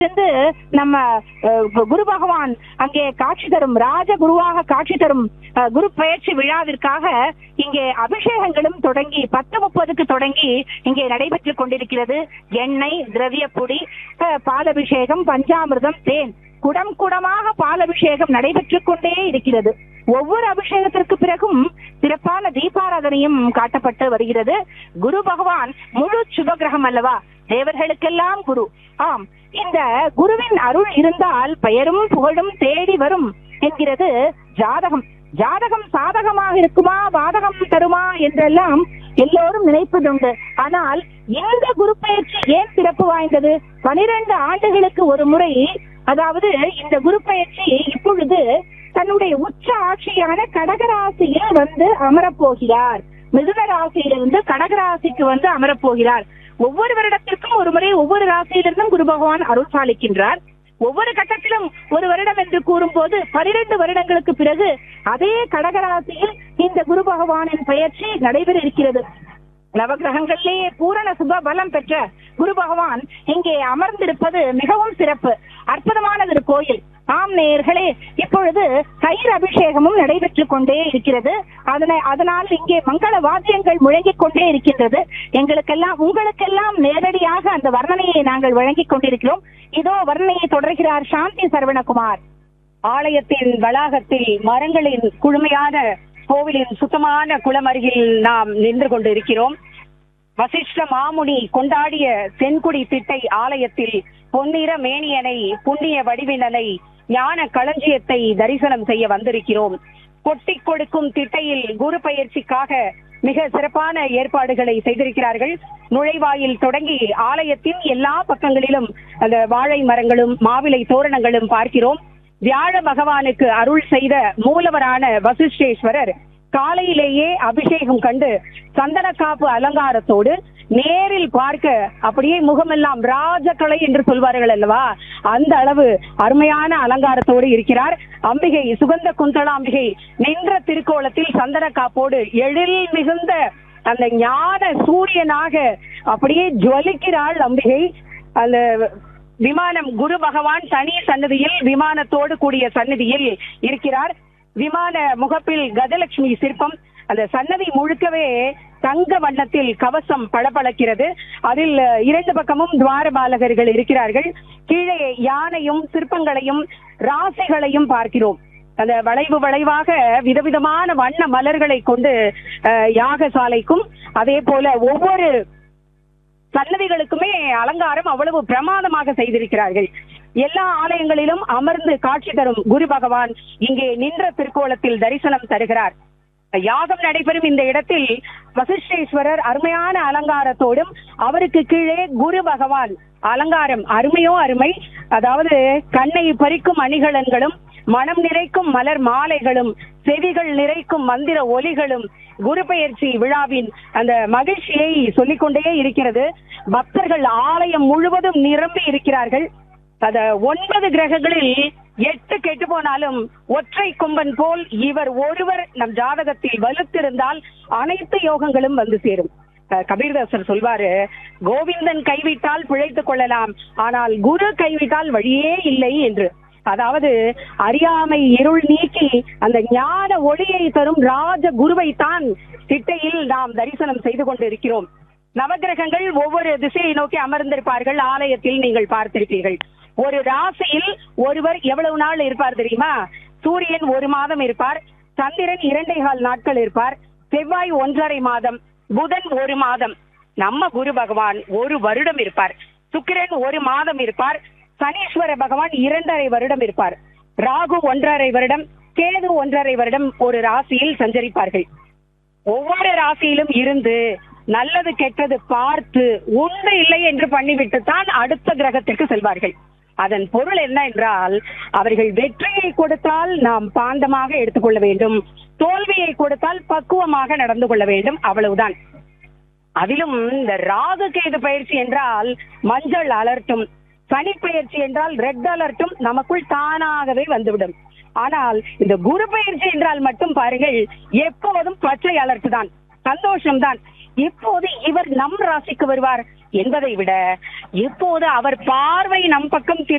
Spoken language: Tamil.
இருந்து நம்ம அஹ், குரு பகவான் அங்கே காட்சி தரும் ராஜ குருவாக காட்சி தரும் அஹ், குரு பயிற்சி விழாவிற்காக இங்கே அபிஷேகங்களும் தொடங்கி பத்து முப்பதுக்கு தொடங்கி இங்கே நடைபெற்றுக் கொண்டிருக்கிறது எண்ணெய் திரவிய பொடி அஹ், பாலபிஷேகம் பஞ்சாமிர்தம் தேன் குடம் குடமாக பாலபிஷேகம் நடைபெற்றுக் கொண்டே இருக்கிறது ஒவ்வொரு அபிஷேகத்திற்கு பிறகும் சிறப்பான தீபாராதனையும் காட்டப்பட்டு வருகிறது குரு பகவான் முழு சுபகிரகம் அல்லவா தேவர்களுக்கெல்லாம் குரு ஆம் இந்த குருவின் அருள் இருந்தால் பெயரும் புகழும் தேடி வரும் என்கிறது ஜாதகம் ஜாதகம் சாதகமாக இருக்குமா பாதகம் தருமா என்றெல்லாம் எல்லோரும் நினைப்பதுண்டு ஆனால் இந்த குரு பயிற்சி ஏன் சிறப்பு வாய்ந்தது பனிரெண்டு ஆண்டுகளுக்கு ஒரு முறை அதாவது இந்த குரு பயிற்சி இப்பொழுது தன்னுடைய உச்ச ஆட்சியான கடகராசியில் வந்து அமரப்போகிறார் மிதுன ராசியிலிருந்து கடகராசிக்கு வந்து அமரப்போகிறார் ஒவ்வொரு வருடத்திற்கும் ஒரு முறை ஒவ்வொரு ராசியிலிருந்தும் குரு பகவான் அருள் சாலிக்கின்றார் ஒவ்வொரு கட்டத்திலும் ஒரு வருடம் என்று கூறும்போது பனிரெண்டு வருடங்களுக்கு பிறகு அதே கடகராசியில் இந்த குரு பகவானின் பெயர்ச்சி நடைபெற இருக்கிறது நவகிரகங்களிலேயே பூரண சுப பலம் பெற்ற குரு பகவான் இங்கே அமர்ந்திருப்பது மிகவும் சிறப்பு அற்புதமானது ஒரு கோயில் ஆம் நேயர்களே இப்பொழுது தயிர் அபிஷேகமும் நடைபெற்றுக் கொண்டே இருக்கிறது அதனை அதனால் இங்கே மங்கள வாத்தியங்கள் முழங்கிக் கொண்டே இருக்கின்றது எங்களுக்கெல்லாம் உங்களுக்கெல்லாம் நேரடியாக அந்த வர்ணனையை நாங்கள் வழங்கிக் கொண்டிருக்கிறோம் இதோ வர்ணனையை தொடர்கிறார் சாந்தி சரவணகுமார் ஆலயத்தின் வளாகத்தில் மரங்களின் குழுமையான கோவிலின் சுத்தமான குளம் அருகில் நாம் நின்று கொண்டிருக்கிறோம் வசிஷ்ட மாமுனி கொண்டாடிய தென்குடி திட்டை ஆலயத்தில் பொன்னிற மேனியனை புண்ணிய வடிவினனை ஞான களஞ்சியத்தை தரிசனம் செய்ய வந்திருக்கிறோம் கொட்டி கொடுக்கும் திட்டையில் குரு பயிற்சிக்காக மிக சிறப்பான ஏற்பாடுகளை செய்திருக்கிறார்கள் நுழைவாயில் தொடங்கி ஆலயத்தின் எல்லா பக்கங்களிலும் அந்த வாழை மரங்களும் மாவிலை தோரணங்களும் பார்க்கிறோம் வியாழ பகவானுக்கு அருள் செய்த மூலவரான வசிஷ்டேஸ்வரர் காலையிலேயே அபிஷேகம் கண்டு சந்தனக்காப்பு அலங்காரத்தோடு நேரில் பார்க்க அப்படியே முகமெல்லாம் ராஜகலை என்று சொல்வார்கள் அல்லவா அந்த அளவு அருமையான அலங்காரத்தோடு இருக்கிறார் அம்பிகை சுகந்த குந்தளாம்பிகை நின்ற திருக்கோலத்தில் சந்தன காப்போடு எழில் மிகுந்த அந்த ஞான சூரியனாக அப்படியே ஜுவலிக்கிறாள் அம்பிகை அந்த விமானம் குரு பகவான் தனி சன்னதியில் விமானத்தோடு கூடிய சன்னதியில் இருக்கிறார் விமான முகப்பில் கஜலட்சுமி சிற்பம் அந்த சன்னதி முழுக்கவே தங்க வண்ணத்தில் கவசம் பளபளக்கிறது அதில் இரண்டு பக்கமும் துவாரபாலகர்கள் இருக்கிறார்கள் கீழே யானையும் சிற்பங்களையும் ராசிகளையும் பார்க்கிறோம் அந்த வளைவு வளைவாக விதவிதமான வண்ண மலர்களை கொண்டு அஹ், யாகசாலைக்கும் அதே போல ஒவ்வொரு சன்னதிகளுக்குமே அலங்காரம் அவ்வளவு பிரமாதமாக செய்திருக்கிறார்கள் எல்லா ஆலயங்களிலும் அமர்ந்து காட்சி தரும் குரு பகவான் இங்கே நின்ற திருக்கோலத்தில் தரிசனம் தருகிறார் யாகம் நடைபெறும் இந்த இடத்தில் வசிஷ்டேஸ்வரர் அருமையான அலங்காரத்தோடும் அவருக்கு கீழே குரு பகவான் அலங்காரம் அருமையோ அருமை அதாவது கண்ணை பறிக்கும் அணிகலன்களும் மனம் நிறைக்கும் மலர் மாலைகளும் செவிகள் நிறைக்கும் மந்திர ஒலிகளும் குரு பெயர்ச்சி விழாவின் அந்த மகிழ்ச்சியை சொல்லிக்கொண்டே இருக்கிறது பக்தர்கள் ஆலயம் முழுவதும் நிரம்பி இருக்கிறார்கள் அத ஒன்பது கிரகங்களில் எட்டு கெட்டு போனாலும் ஒற்றை கொம்பன் போல் இவர் ஒருவர் நம் ஜாதகத்தில் வலுத்திருந்தால் அனைத்து யோகங்களும் வந்து சேரும் அஹ் கபீர்தாசர் சொல்வாரு கோவிந்தன் கைவிட்டால் பிழைத்துக் கொள்ளலாம் ஆனால் குரு கைவிட்டால் வழியே இல்லை என்று அதாவது அறியாமை இருள் நீக்கி அந்த ஞான ஒளியை தரும் ராஜ குருவை தான் திட்டையில் நாம் தரிசனம் செய்து கொண்டிருக்கிறோம் நவகிரகங்கள் ஒவ்வொரு திசையை நோக்கி அமர்ந்திருப்பார்கள் ஆலயத்தில் நீங்கள் பார்த்திருப்பீர்கள் ஒரு ராசியில் ஒருவர் எவ்வளவு நாள் இருப்பார் தெரியுமா சூரியன் ஒரு மாதம் இருப்பார் சந்திரன் இரண்டே கால் நாட்கள் இருப்பார் செவ்வாய் ஒன்றரை மாதம் புதன் ஒரு மாதம் நம்ம குரு பகவான் ஒரு வருடம் இருப்பார் சுக்கிரன் ஒரு மாதம் இருப்பார் சனீஸ்வர பகவான் இரண்டரை வருடம் இருப்பார் ராகு ஒன்றரை வருடம் கேது ஒன்றரை வருடம் ஒரு ராசியில் சஞ்சரிப்பார்கள் ஒவ்வொரு ராசியிலும் இருந்து நல்லது கெட்டது பார்த்து உண்டு இல்லை என்று பண்ணிவிட்டு தான் அடுத்த கிரகத்திற்கு செல்வார்கள் அதன் பொருள் என்ன என்றால் அவர்கள் வெற்றியை கொடுத்தால் நாம் பாந்தமாக எடுத்துக்கொள்ள வேண்டும் தோல்வியை கொடுத்தால் பக்குவமாக நடந்து கொள்ள வேண்டும் அவ்வளவுதான் அதிலும் இந்த ராகு கேது பயிற்சி என்றால் மஞ்சள் அலர்ட்டும் சனி பயிற்சி என்றால் ரெட் அலர்ட்டும் நமக்குள் தானாகவே வந்துவிடும் ஆனால் இந்த குரு பயிற்சி என்றால் மட்டும் பாருங்கள் எப்போதும் பச்சை அலர்ட் தான் சந்தோஷம் தான் எப்போது இவர் நம் ராசிக்கு வருவார் என்பதை விட எப்போது அவர் பார்வை நம் பக்கம் திரு